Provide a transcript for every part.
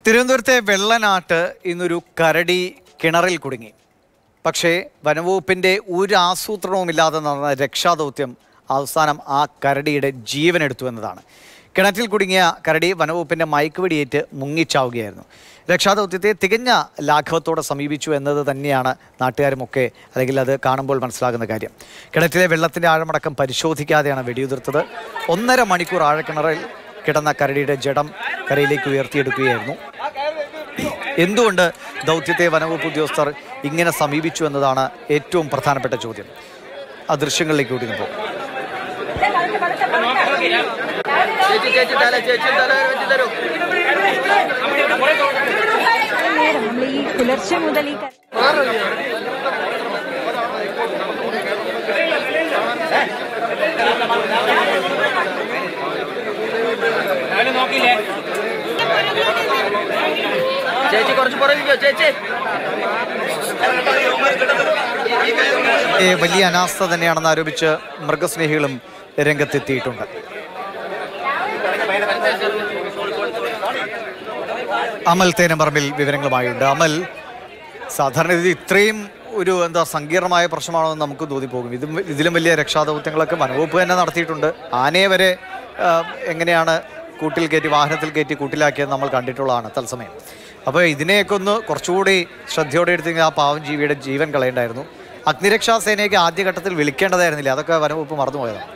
തിരുവനന്തപുരത്തെ വെള്ളനാട്ട് ഇന്നൊരു കരടി കിണറിൽ കുടുങ്ങി പക്ഷേ വനവകുപ്പിൻ്റെ ഒരു ആസൂത്രണവുമില്ലാതെ നടന്ന രക്ഷാദൗത്യം അവസാനം ആ കരടിയുടെ ജീവൻ എടുത്തു എന്നതാണ് കിണറ്റിൽ കുടുങ്ങിയ കരടി വനവകുപ്പിൻ്റെ മയക്കുവെടിയേറ്റ് മുങ്ങിച്ചാവുകയായിരുന്നു രക്ഷാദൗത്യത്തെ തികഞ്ഞ ലാഘവത്തോടെ സമീപിച്ചു എന്നത് തന്നെയാണ് നാട്ടുകാരുമൊക്കെ അല്ലെങ്കിൽ അത് കാണുമ്പോൾ മനസ്സിലാകുന്ന കാര്യം കിണറ്റിലെ വെള്ളത്തിൻ്റെ ആഴമടക്കം പരിശോധിക്കാതെയാണ് വെടിയുതിർത്തത് ഒന്നര മണിക്കൂർ ആഴക്കിണറിൽ കിടന്ന കരടിയുടെ ജഡം കരയിലേക്ക് ഉയർത്തിയെടുക്കുകയായിരുന്നു എന്തുകൊണ്ട് ദൗത്യത്തെ വനവകുപ്പ് ഉദ്യോഗസ്ഥർ ഇങ്ങനെ സമീപിച്ചു എന്നതാണ് ഏറ്റവും പ്രധാനപ്പെട്ട ചോദ്യം ആ ദൃശ്യങ്ങളിലേക്ക് കൂടി പോകും ചേച്ചി ചേച്ചി തല ചേച്ചി തല വെച്ച് തരൂ നേരം നമ്മൾ ഈ പുലർച്ചെ മുതൽ ഈ ക- ചേച്ചി കുറച്ച് പുറകിക്കോ ചേച്ചി ഏ, വലിയ അനാസ്ഥ തന്നെയാണെന്ന് ആരോപിച്ച് മൃഗസ്നേഹികളും രംഗത്തെത്തിയിട്ടുണ്ട് അമൽ തേനമ്പറമ്പിൽ വിവരങ്ങളുമായുണ്ട് അമൽ സാധാരണ ഇത് ഇത്രയും ഒരു എന്താ സങ്കീർണമായ പ്രശ്നമാണോ എന്ന് നമുക്ക് തോന്നിപ്പോകും ഇതും ഇതിലും വലിയ രക്ഷാദൗത്യങ്ങളൊക്കെ വനവകുപ്പ് തന്നെ നടത്തിയിട്ടുണ്ട് ആനയെ വരെ ആ, എങ്ങനെയാണ് കൂട്ടിൽ കയറ്റി വാഹനത്തിൽ കയറ്റി കൂട്ടിലാക്കിയത് നമ്മൾ കണ്ടിട്ടുള്ളതാണ് തത്സമയം അപ്പോൾ ഇതിനെയൊക്കെ ഒന്ന് കുറച്ചുകൂടി ശ്രദ്ധയോടെ എടുത്തെങ്കിൽ ആ പാവം ജീവിയുടെ ജീവൻ കളയണ്ടായിരുന്നു അഗ്നിരക്ഷാ സേനയൊക്കെ ആദ്യഘട്ടത്തിൽ വിളിക്കേണ്ടതായിരുന്നില്ല അതൊക്കെ വനവകുപ്പ് മറന്നുപോയതാണ്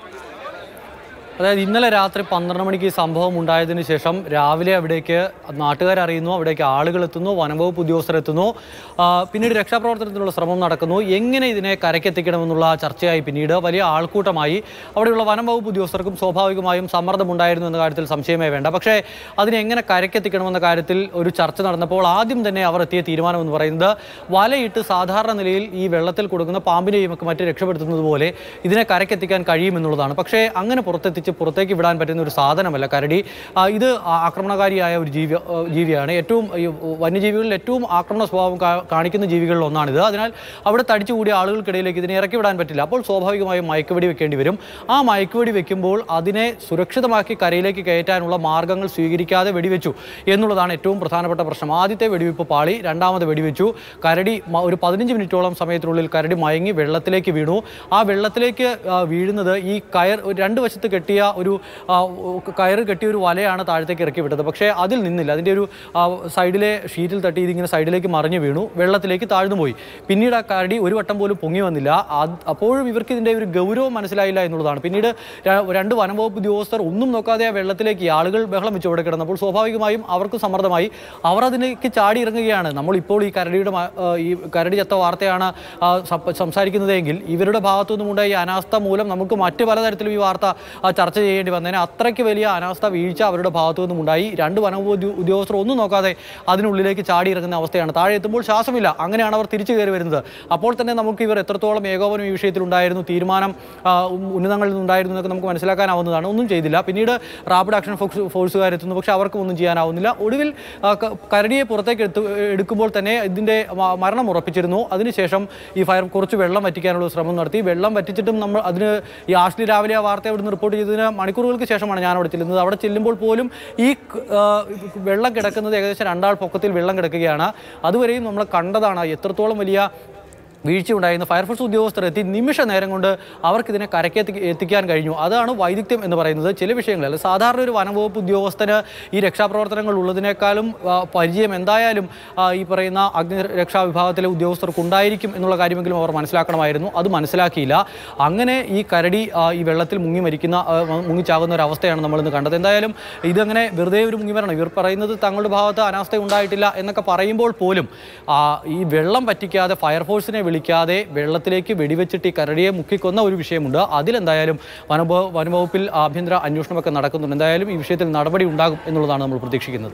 അതായത് ഇന്നലെ രാത്രി പന്ത്രണ്ട് മണിക്ക് ഈ സംഭവം ഉണ്ടായതിനു ശേഷം രാവിലെ അവിടേക്ക് നാട്ടുകാർ അറിയുന്നു അവിടേക്ക് ആളുകൾ എത്തുന്നു വനംവകുപ്പ് ഉദ്യോഗസ്ഥർ എത്തുന്നു ആ, പിന്നീട് രക്ഷാപ്രവർത്തനത്തിനുള്ള ശ്രമം നടക്കുന്നു എങ്ങനെ ഇതിനെ കരക്കെത്തിക്കണമെന്നുള്ള ചർച്ചയായി പിന്നീട് വലിയ ആൾക്കൂട്ടമായി അവിടെയുള്ള വനംവകുപ്പ് ഉദ്യോഗസ്ഥർക്കും സ്വാഭാവികമായും സമ്മർദ്ദമുണ്ടായിരുന്നു എന്ന കാര്യത്തിൽ സംശയമേ വേണ്ട പക്ഷേ അതിനെ എങ്ങനെ കരക്കെത്തിക്കണമെന്ന കാര്യത്തിൽ ഒരു ചർച്ച നടന്നപ്പോൾ ആദ്യം തന്നെ അവർ എത്തിയ തീരുമാനം എന്ന് പറയുന്നത് വലയിട്ട് സാധാരണ നിലയിൽ ഈ വെള്ളത്തിൽ കൊടുക്കുന്ന പാമ്പിനെയും ഒക്കെ മറ്റും രക്ഷപ്പെടുത്തുന്നത് പോലെ ഇതിനെ കരക്കെത്തിക്കാൻ കഴിയുമെന്നുള്ളതാണ് പക്ഷേ അങ്ങനെ പുറത്തെത്തിച്ച് പുറത്തേക്ക് വിടാൻ പറ്റുന്ന ഒരു സാധനമല്ല കരടി ആ, ഇത് ആ- ആക്രമണകാരിയായ ഒരു ജീവി ആ, ജീവിയാണ് ഏറ്റവും ഈ വന്യജീവികളിൽ ഏറ്റവും ആക്രമണ സ്വഭാവം കാ- കാണിക്കുന്ന ജീവികളിൽ ഒന്നാണിത് അതിനാൽ അവിടെ തടിച്ചുകൂടിയ ആളുകൾക്കിടയിലേക്ക് ഇതിനെ ഇറക്കി വിടാൻ പറ്റില്ല അപ്പോൾ സ്വാഭാവികമായും മയക്കുവെടി വെക്കേണ്ടി വരും ആ മയക്കുവെടി വെക്കുമ്പോൾ അതിനെ സുരക്ഷിതമാക്കി കരയിലേക്ക് കയറ്റാനുള്ള മാർഗ്ഗങ്ങൾ സ്വീകരിക്കാതെ വെടിവെച്ചു എന്നുള്ളതാണ് ഏറ്റവും പ്രധാനപ്പെട്ട പ്രശ്നം ആദ്യത്തെ വെടിവെപ്പ് പാളി രണ്ടാമത് വെടിവെച്ചു കരടി മ- ഒരു പതിനഞ്ച് മിനിറ്റോളം സമയത്തിനുള്ളിൽ കരടി മയങ്ങി വെള്ളത്തിലേക്ക് വീണു ആ വെള്ളത്തിലേക്ക് ആ, വീഴുന്നത് ഈ കയർ ഒരു രണ്ട് വശത്ത് കെട്ടിയ ഒരു ആ, ഉ- കയറ് കെട്ടിയ ഒരു വലയാണ് താഴത്തേക്ക് ഇറക്കി വിട്ടത് പക്ഷേ അതിൽ നിന്നില്ല അതിൻ്റെ ഒരു ആ, സൈഡിലെ ഷീറ്റിൽ തട്ടി ഇതിങ്ങനെ സൈഡിലേക്ക് മറിഞ്ഞു വീണു വെള്ളത്തിലേക്ക് താഴ്ന്നു പോയി പിന്നീട് ആ കരടി ഒരു വട്ടം പോലും പൊങ്ങി വന്നില്ല അത് അപ്പോഴും ഇവർക്ക് ഇതിൻ്റെ ഒരു ഗൗരവം മനസ്സിലായില്ല എന്നുള്ളതാണ് പിന്നീട് ര- രണ്ട് വനംവകുപ്പ് ഉദ്യോഗസ്ഥർ ഒന്നും നോക്കാതെ ആ വെള്ളത്തിലേക്ക് ഈ ആളുകൾ ബഹളം വെച്ച് അവിടെ കിടന്നപ്പോൾ സ്വാഭാവികമായും അവർക്ക് സമ്മർദ്ദമായി അവർ അതിലേക്ക് ചാടി ഇറങ്ങുകയാണ് നമ്മൾ ഇപ്പോൾ ഈ കരടിയുടെ മ- ആ, ഈ കരടി ചത്ത വാർത്തയാണ് ആ, സപ്പ- സംസാരിക്കുന്നതെങ്കിൽ ഇവരുടെ ഭാഗത്തു നിന്നുമുണ്ടായ ഈ അനാസ്ഥ മൂലം നമുക്ക് മറ്റ് പലതരത്തിലും ഈ വാർത്ത ആ, ചർച്ച ചെയ്യേണ്ടി വന്നതിന് അത്രയ്ക്ക് വലിയ അനാസ്ഥ വീഴ്ച അവരുടെ ഭാഗത്തു നിന്നുമുണ്ടായി രണ്ട് വനംവകുപ്പ് ഉദ്യോ- ഉദ്യോഗസ്ഥർ ഒന്നും നോക്കാതെ അതിനുള്ളിലേക്ക് ചാടി ഇറങ്ങുന്ന അവസ്ഥയാണ് താഴെ എത്തുമ്പോൾ ശ്വാസമില്ല അങ്ങനെയാണ് അവർ തിരിച്ചു കയറി വരുന്നത് അപ്പോൾ തന്നെ നമുക്ക് ഇവർ എത്രത്തോളം ഏകോപനം ഈ വിഷയത്തിൽ ഉണ്ടായിരുന്നു തീരുമാനം ആ, ഉം- ഉന്നതങ്ങളിൽ നിന്നുണ്ടായിരുന്നു എന്നൊക്കെ നമുക്ക് മനസ്സിലാക്കാനാവുന്നതാണ് ഒന്നും ചെയ്തില്ല പിന്നീട് റാപ്പിഡ് ആക്ഷൻ ഫോഴ്സ് ഫോഴ്സുകാരെത്തുന്നു പക്ഷേ അവർക്കും ഒന്നും ചെയ്യാനാവുന്നില്ല ഒടുവിൽ ആ, ക- കരടിയെ പുറത്തേക്ക് എടുത്തു എടുക്കുമ്പോൾ തന്നെ ഇതിൻ്റെ മ- മരണം ഉറപ്പിച്ചിരുന്നു അതിനുശേഷം ഈ ഫയർ കുറച്ച് വെള്ളം വറ്റിക്കാനുള്ള ശ്രമം നടത്തി വെള്ളം വറ്റിച്ചിട്ടും നമ്മൾ അതിന് ഈ ആഷ്ലി രാവിലെ ആ വാർത്ത അവിടുന്ന് റിപ്പോർട്ട് ചെയ്തതിന് മണിക്കൂറുകൾക്ക് ശേഷമാണ് ഞാൻ അവിടെ ചെല്ലുന്നത് അവിടെ ചെല്ലുമ്പോൾ പോലും ഈ ക- ആ, വെള്ളം കിടക്കുന്നത് ഏകദേശം രണ്ടാൾ പൊക്കത്തിൽ വെള്ളം കിടക്കുകയാണ് അതുവരെയും നമ്മൾ കണ്ടതാണ് എത്രത്തോളം വലിയ വീഴ്ച ഉണ്ടായിരുന്നു ഫയർഫോഴ്സ് ഉദ്യോഗസ്ഥർ എത്തി നിമിഷ നേരം കൊണ്ട് അവർക്കിതിനെ കരക്കെത്തി എത്തിക്കാൻ കഴിഞ്ഞു അതാണ് വൈദഗ്ധ്യം എന്ന് പറയുന്നത് ചില വിഷയങ്ങളിൽ സാധാരണ ഒരു വനംവകുപ്പ് ഉദ്യോഗസ്ഥന് ഈ രക്ഷാപ്രവർത്തനങ്ങൾ ഉള്ളതിനേക്കാളും ആ, പരിചയം എന്തായാലും ആ, ഈ പറയുന്ന അഗ്നി രക്ഷാ വിഭാഗത്തിലെ ഉദ്യോഗസ്ഥർക്ക് ഉണ്ടായിരിക്കും എന്നുള്ള കാര്യമെങ്കിലും അവർ മനസ്സിലാക്കണമായിരുന്നു അത് മനസ്സിലാക്കിയില്ല അങ്ങനെ ഈ കരടി ആ, ഈ വെള്ളത്തിൽ മുങ്ങി മരിക്കുന്ന ആ, മുങ്ങിച്ചാകുന്ന ഒരു അവസ്ഥയാണ് നമ്മളിന്ന് കണ്ടത് എന്തായാലും ഇതങ്ങനെ വെറുതെ ഒരു മുങ്ങി മരണം ഇവർ പറയുന്നത് തങ്ങളുടെ ഭാഗത്ത് അനാസ്ഥ ഉണ്ടായിട്ടില്ല എന്നൊക്കെ പറയുമ്പോൾ പോലും ആ, ഈ വെള്ളം പറ്റിക്കാതെ ഫയർഫോഴ്സിനെ വിളിക്കാതെ വെള്ളത്തിലേക്ക് വെടിവെച്ചിട്ട് ഈ കരടിയെ മുക്കിക്കൊന്ന ഒരു വിഷയമുണ്ട് അതിലെന്തായാലും വനവ വനവകുപ്പിൽ ആഭ്യന്തര അന്വേഷണമൊക്കെ നടക്കുന്നുണ്ട് എന്തായാലും ഈ വിഷയത്തിൽ നടപടി ഉണ്ടാകും എന്നുള്ളതാണ് നമ്മൾ പ്രതീക്ഷിക്കുന്നത്